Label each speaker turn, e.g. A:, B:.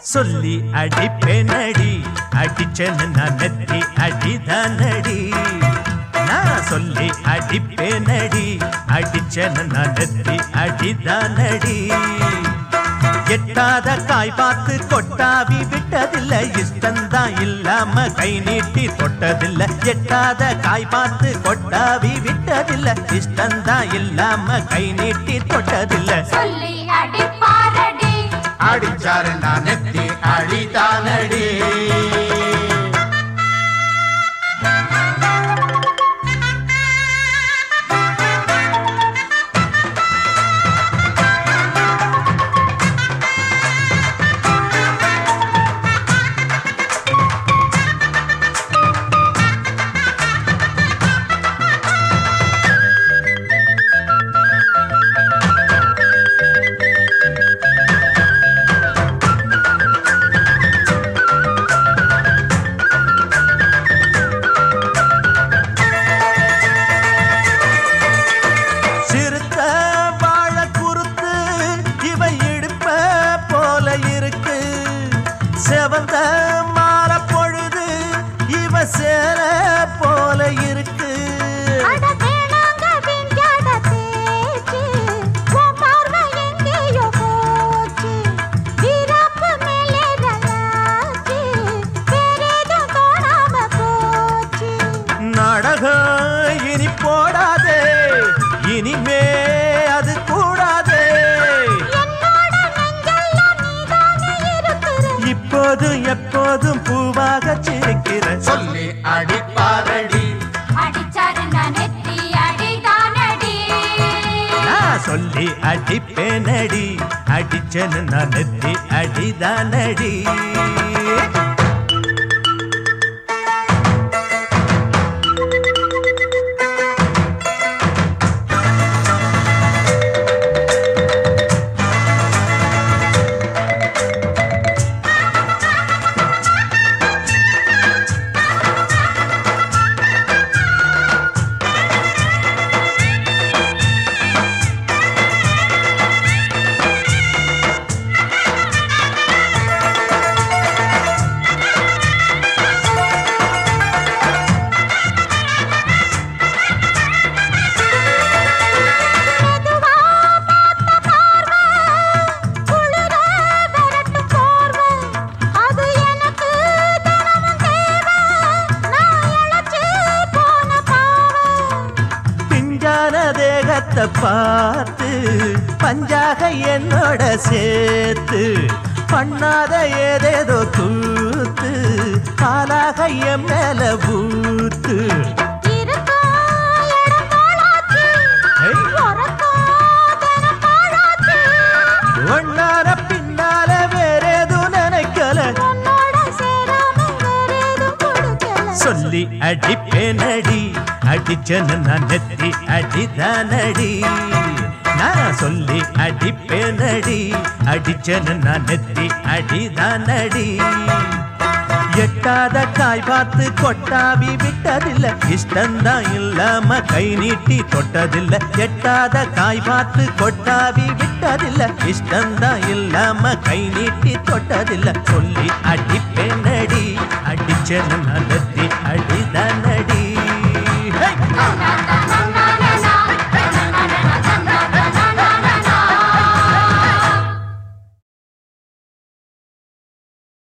A: சொல்லி அடிப்பேனடி அடிச்சேன்னு நான் நெத்தி அடிதானடி நான் சொல்லி அடிப்பேனடி அடிச்சேன்னு நான் நெத்தி அடிதானடி எட்டாத காய் பார்த்து கொட்டாவி விட்டதில்ல இஷ்டந்தான் இல்லாம கை நீட்டி தொட்டதில்ல எட்டாத காய் பார்த்து கொட்டாவி விட்டதில்ல இஷ்டந்தான் இல்லாம கை நீட்டி தொட்டதில்ல
B: சொல்லி அடிப்பாரடி
C: அடிச்சாரு நான் நெத்தி அழிதானடி
A: சிறுத்த வாழ குறுத்து இவ இடுப்ப போல இருக்கு செவந்த மாற பொழுது இவ சேர போல இருக்கு
B: அட வேணாங்க விஞ்ஞான பேச்சு உன் பார்வை எங்கேயோ போச்சு வீராப்பு மேலே ரலாச்சு வேறேதும் தோணாம போச்சு
A: நாடகம் இனி போடாதே இனிமே அது கூடாதே
B: என்னோட நெஞ்செல்லாம் நீதானே இருக்கிற
A: இப்போதும் எப்போதும் பூவாக சிரிக்கிற
C: சொல்லி அடிப்பாரடி
B: அடிச்சாரு நான் நெத்தி அடிதானடி
A: நான் சொல்லி அடிப்பேனடி அடிச்சேன்னு நான் நெத்தி அடிதானடி
B: மெதுவா பார்த்த பார்வை குளிர விரட்டு போர்வை அது எனக்கு தினமும் தேவை நான் இழைச்சு போன பாவை
A: பிஞ்சான தேகத்தை பார்த்து பஞ்சாக என்னோட சேர்த்து பண்ணாத ஏதேதோ கூத்து காலாக என் மேல பூத்து
B: இருக்கும் இடம் போலாச்சு
A: ஐ!
B: உறக்கம் தினம் பாழாச்சு
A: ஒன்னார பின்னால வேறேதும் நினைக்கல
B: உன்னோட சேராம வேறேதும் கொடுக்கல
A: சொல்லி அடிப்பேனடி அடிச்சன்னு நான் நெத்தி அடிதானடி நான் சொல்லி அடிப்பேனடி அடிச்சன்னு நான் நெத்தி அடிதானடி எட்டாத காய் பார்த்து கொட்டாவி விட்டதில்ல இஷ்டந்தான் இல்லாம கை நீட்டி தொட்டதில்ல எட்டாத காய் பார்த்து கொட்டாவி விட்டதில்ல இஷ்டந்தான் இல்லாம கை நீட்டி தொட்டதில்ல சொல்லி அடிப்பேனடி அடிச்சேன்னு நான் நெத்தி அடிதானடி